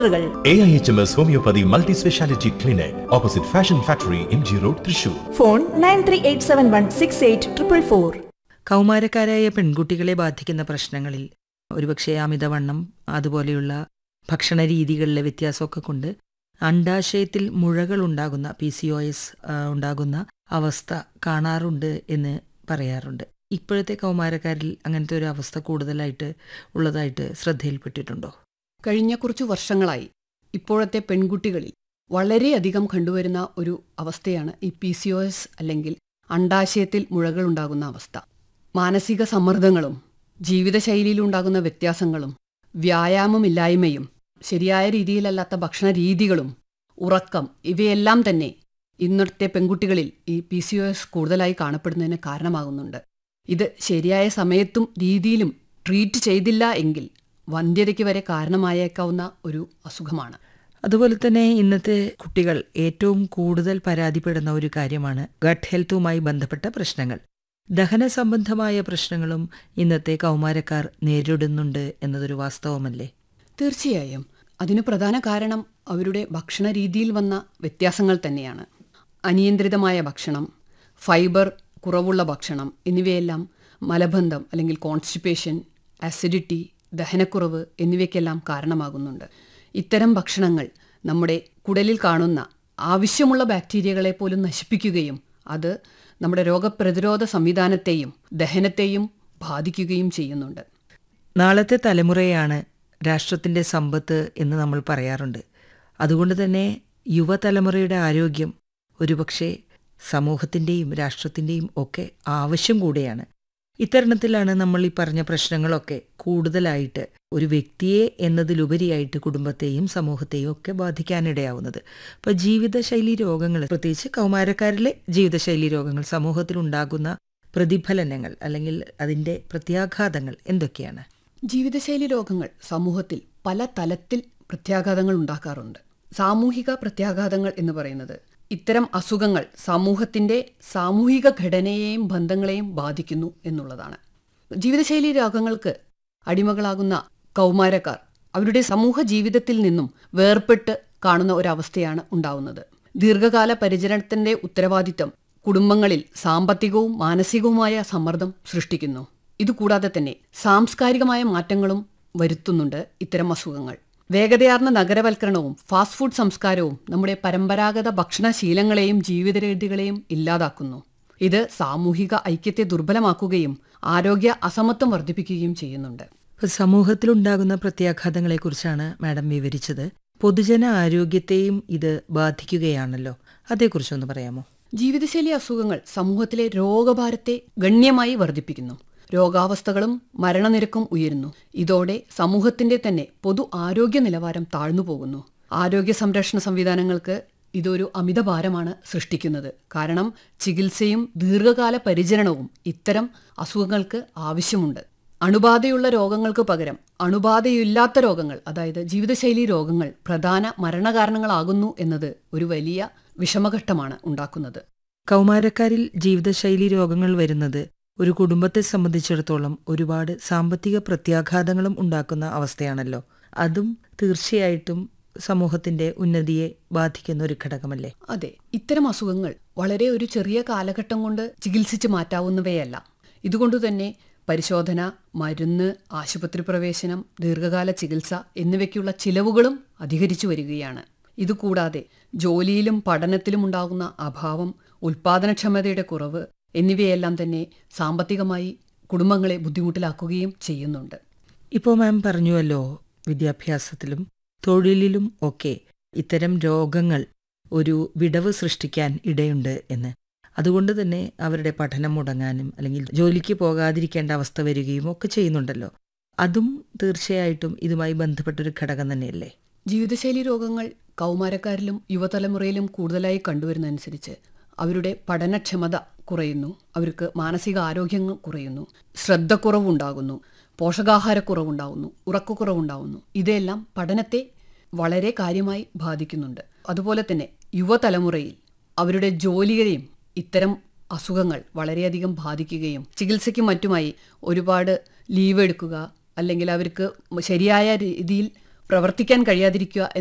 കൾ A I H M S homoeopathy multi speciality clinic opposite fashion factory M G road Thrissur phone nine three eight seven one six eight triple four കൗമാരക്കാരായ പെൺകുട്ടികളെ ബാധിക്കുന്ന പ്രശ്നങ്ങളിൽ ഒരുപക്ഷെ അമിതവണ്ണം അതുപോലെയുള്ള ഭക്ഷണ രീതികളിലെ വ്യത്യാസമൊക്കെ കൊണ്ട് അണ്ടാശയത്തിൽ മുഴകൾ ഉണ്ടാകുന്ന പി സി ഒ എസ് ഉണ്ടാകുന്ന അവസ്ഥ കാണാറുണ്ട് എന്ന് പറയാറുണ്ട് ഇപ്പോഴത്തെ കൗമാരക്കാരിൽ അങ്ങനത്തെ ഒരു അവസ്ഥ കൂടുതലായിട്ട് ഉള്ളതായിട്ട് ശ്രദ്ധയിൽപ്പെട്ടിട്ടുണ്ടോ കഴിഞ്ഞ കുറച്ചു വർഷങ്ങളായി ഇപ്പോഴത്തെ പെൺകുട്ടികളിൽ വളരെയധികം കണ്ടുവരുന്ന ഒരു അവസ്ഥയാണ് ഈ പി സി ഒ എസ് അല്ലെങ്കിൽ അണ്ടാശയത്തിൽ മുഴകളുണ്ടാകുന്ന അവസ്ഥ മാനസിക സമ്മർദ്ദങ്ങളും ജീവിതശൈലിയിലുണ്ടാകുന്ന വ്യത്യാസങ്ങളും വ്യായാമമില്ലായ്മയും ശരിയായ രീതിയിലല്ലാത്ത ഭക്ഷണ രീതികളും ഉറക്കം ഇവയെല്ലാം തന്നെ ഇന്നത്തെ പെൺകുട്ടികളിൽ ഈ പി സി ഒ എസ് കൂടുതലായി കാണപ്പെടുന്നതിന് കാരണമാകുന്നുണ്ട് ഇത് ശരിയായ സമയത്തും രീതിയിലും ട്രീറ്റ് ചെയ്തില്ല എങ്കിൽ വന്ധ്യതയ്ക്ക് വരെ കാരണമായേക്കാവുന്ന ഒരു അസുഖമാണ് അതുപോലെ തന്നെ ഇന്നത്തെ കുട്ടികൾ ഏറ്റവും കൂടുതൽ പരാതിപ്പെടുന്ന ഒരു കാര്യമാണ് ഗട്ട് ഹെൽത്തുമായി ബന്ധപ്പെട്ട പ്രശ്നങ്ങൾ ദഹന സംബന്ധമായ പ്രശ്നങ്ങളും ഇന്നത്തെ കൗമാരക്കാർ നേരിടുന്നുണ്ട് എന്നതൊരു വാസ്തവമല്ലേ തീർച്ചയായും അതിന് പ്രധാന കാരണം അവരുടെ ഭക്ഷണ രീതിയിൽ വന്ന വ്യത്യാസങ്ങൾ തന്നെയാണ് അനിയന്ത്രിതമായ ഭക്ഷണം ഫൈബർ കുറവുള്ള ഭക്ഷണം എന്നിവയെല്ലാം മലബന്ധം അല്ലെങ്കിൽ കോൺസ്റ്റിപ്പേഷൻ അസിഡിറ്റി ദഹനക്കുറവ് എന്നിവയ്ക്കെല്ലാം കാരണമാകുന്നുണ്ട് ഇത്തരം ഭക്ഷണങ്ങൾ നമ്മുടെ കുടലിൽ കാണുന്ന ആവശ്യമുള്ള ബാക്ടീരിയകളെ പോലും നശിപ്പിക്കുകയും അത് നമ്മുടെ രോഗപ്രതിരോധ സംവിധാനത്തെയും ദഹനത്തെയും ബാധിക്കുകയും ചെയ്യുന്നുണ്ട് നാളത്തെ തലമുറയാണ് രാഷ്ട്രത്തിന്റെ സമ്പത്ത് എന്ന് നമ്മൾ പറയാറുണ്ട് അതുകൊണ്ട് തന്നെ യുവതലമുറയുടെ ആരോഗ്യം ഒരുപക്ഷെ സമൂഹത്തിൻ്റെയും രാഷ്ട്രത്തിൻ്റെയും ഒക്കെ ആവശ്യം കൂടെയാണ് ഇത്തരണത്തിലാണ് നമ്മൾ ഈ പറഞ്ഞ പ്രശ്നങ്ങളൊക്കെ കൂടുതലായിട്ട് ഒരു വ്യക്തിയെ എന്നതിലുപരിയായിട്ട് കുടുംബത്തെയും സമൂഹത്തെയും ഒക്കെ ബാധിക്കാനിടയാവുന്നത് അപ്പോൾ ജീവിതശൈലി രോഗങ്ങൾ പ്രത്യേകിച്ച് കൗമാരക്കാരിലെ ജീവിതശൈലി രോഗങ്ങൾ സമൂഹത്തിലുണ്ടാകുന്ന പ്രതിഫലനങ്ങൾ അല്ലെങ്കിൽ അതിൻ്റെ പ്രത്യാഘാതങ്ങൾ എന്തൊക്കെയാണ് ജീവിതശൈലി രോഗങ്ങൾ സമൂഹത്തിൽ പല തലത്തിൽ പ്രത്യാഘാതങ്ങൾ ഉണ്ടാക്കാറുണ്ട് സാമൂഹിക പ്രത്യാഘാതങ്ങൾ എന്ന് പറയുന്നത് ഇത്തരം അസുഖങ്ങൾ സമൂഹത്തിന്റെ സാമൂഹിക ഘടനയെയും ബന്ധങ്ങളെയും ബാധിക്കുന്നു എന്നുള്ളതാണ് ജീവിതശൈലി രോഗങ്ങൾക്ക് അടിമകളാകുന്ന കൗമാരക്കാർ അവരുടെ സമൂഹ ജീവിതത്തിൽ നിന്നും വേർപെട്ട് കാണുന്ന ഒരവസ്ഥയാണ് ഉണ്ടാവുന്നത് ദീർഘകാല പരിചരണത്തിന്റെ ഉത്തരവാദിത്തം കുടുംബങ്ങളിൽ സാമ്പത്തികവും മാനസികവുമായ സമ്മർദ്ദം സൃഷ്ടിക്കുന്നു ഇതുകൂടാതെ തന്നെ സാംസ്കാരികമായ മാറ്റങ്ങളും വരുത്തുന്നുണ്ട് ഇത്തരം അസുഖങ്ങൾ വേഗതയാർന്ന നഗരവൽക്കരണവും ഫാസ്റ്റ് ഫുഡ് സംസ്കാരവും നമ്മുടെ പരമ്പരാഗത ഭക്ഷണശീലങ്ങളെയും ജീവിതരീതികളെയും ഇല്ലാതാക്കുന്നു ഇത് സാമൂഹിക ഐക്യത്തെ ദുർബലമാക്കുകയും ആരോഗ്യ അസമത്വം വർദ്ധിപ്പിക്കുകയും ചെയ്യുന്നുണ്ട് ഇപ്പോൾ സമൂഹത്തിലുണ്ടാകുന്ന പ്രത്യാഘാതങ്ങളെക്കുറിച്ചാണ് മാഡം വിവരിച്ചത് പൊതുജന ആരോഗ്യത്തെയും ഇത് ബാധിക്കുകയാണല്ലോ അതേക്കുറിച്ചൊന്ന് പറയാമോ ജീവിതശൈലി അസുഖങ്ങൾ സമൂഹത്തിലെ രോഗഭാരത്തെ ഗണ്യമായി വർദ്ധിപ്പിക്കുന്നു രോഗാവസ്ഥകളും മരണനിരക്കും ഉയരുന്നു ഇതോടെ സമൂഹത്തിന്റെ തന്നെ പൊതു ആരോഗ്യ നിലവാരം താഴ്ന്നു പോകുന്നു ആരോഗ്യ സംരക്ഷണ സംവിധാനങ്ങൾക്ക് ഇതൊരു അമിതഭാരമാണ് സൃഷ്ടിക്കുന്നത് കാരണം ചികിത്സയും ദീർഘകാല പരിചരണവും ഇത്തരം അസുഖങ്ങൾക്ക് ആവശ്യമുണ്ട് അണുബാധയുള്ള രോഗങ്ങൾക്ക് പകരം അണുബാധയില്ലാത്ത രോഗങ്ങൾ അതായത് ജീവിതശൈലി രോഗങ്ങൾ പ്രധാന മരണകാരണങ്ങളാകുന്നു എന്നത് ഒരു വലിയ വിഷമഘട്ടമാണ് ഉണ്ടാക്കുന്നത് കൗമാരക്കാരിൽ ജീവിതശൈലി രോഗങ്ങൾ വരുന്നത് ഒരു കുടുംബത്തെ സംബന്ധിച്ചിടത്തോളം ഒരുപാട് സാമ്പത്തിക പ്രത്യാഘാതങ്ങളും ഉണ്ടാക്കുന്ന അവസ്ഥയാണല്ലോ അതും തീർച്ചയായിട്ടും സമൂഹത്തിന്റെ ഉന്നതിയെ ബാധിക്കുന്ന ഒരു ഘടകമല്ലേ അതെ ഇത്തരം അസുഖങ്ങൾ വളരെ ഒരു ചെറിയ കാലഘട്ടം കൊണ്ട് ചികിത്സിച്ച് മാറ്റാവുന്നവയല്ല ഇതുകൊണ്ടുതന്നെ പരിശോധന മരുന്ന് ആശുപത്രി പ്രവേശനം ദീർഘകാല ചികിത്സ എന്നിവയ്ക്കുള്ള ചിലവുകളും അധികരിച്ചു വരികയാണ് ഇതുകൂടാതെ ജോലിയിലും പഠനത്തിലും ഉണ്ടാകുന്ന അഭാവം ഉൽപാദനക്ഷമതയുടെ കുറവ് എന്നിവയെല്ലാം തന്നെ സാമ്പത്തികമായി കുടുംബങ്ങളെ ബുദ്ധിമുട്ടിലാക്കുകയും ചെയ്യുന്നുണ്ട് ഇപ്പോൾ മാം പറഞ്ഞുവല്ലോ വിദ്യാഭ്യാസത്തിലും തൊഴിലിലും ഒക്കെ ഇത്തരം രോഗങ്ങൾ ഒരു വിടവ് സൃഷ്ടിക്കാൻ ഇടയുണ്ട് എന്ന് അതുകൊണ്ട് തന്നെ അവരുടെ പഠനം മുടങ്ങാനും അല്ലെങ്കിൽ ജോലിക്ക് പോകാതിരിക്കേണ്ട അവസ്ഥ വരികയും ഒക്കെ ചെയ്യുന്നുണ്ടല്ലോ അതും തീർച്ചയായിട്ടും ഇതുമായി ബന്ധപ്പെട്ടൊരു ഘടകം തന്നെയല്ലേ ജീവിതശൈലി രോഗങ്ങൾ കൗമാരക്കാരിലും യുവതലമുറയിലും കൂടുതലായി കണ്ടുവരുന്നതനുസരിച്ച് അവരുടെ പഠനക്ഷമത കുറയുന്നു അവർക്ക് മാനസിക ആരോഗ്യം കുറയുന്നു ശ്രദ്ധക്കുറവുണ്ടാകുന്നു പോഷകാഹാരക്കുറവുണ്ടാകുന്നു ഉറക്കക്കുറവുണ്ടാകുന്നു ഇതെല്ലാം പഠനത്തെ വളരെ കാര്യമായി ബാധിക്കുന്നുണ്ട് അതുപോലെ തന്നെ യുവതലമുറയിൽ അവരുടെ ജോലിയെയും ഇത്തരം അസുഖങ്ങൾ വളരെയധികം ബാധിക്കുകയും ചികിത്സയ്ക്കും മറ്റുമായി ഒരുപാട് ലീവ് എടുക്കുക അല്ലെങ്കിൽ അവർക്ക് ശരിയായ രീതിയിൽ പ്രവർത്തിക്കാൻ കഴിയാതിരിക്കുക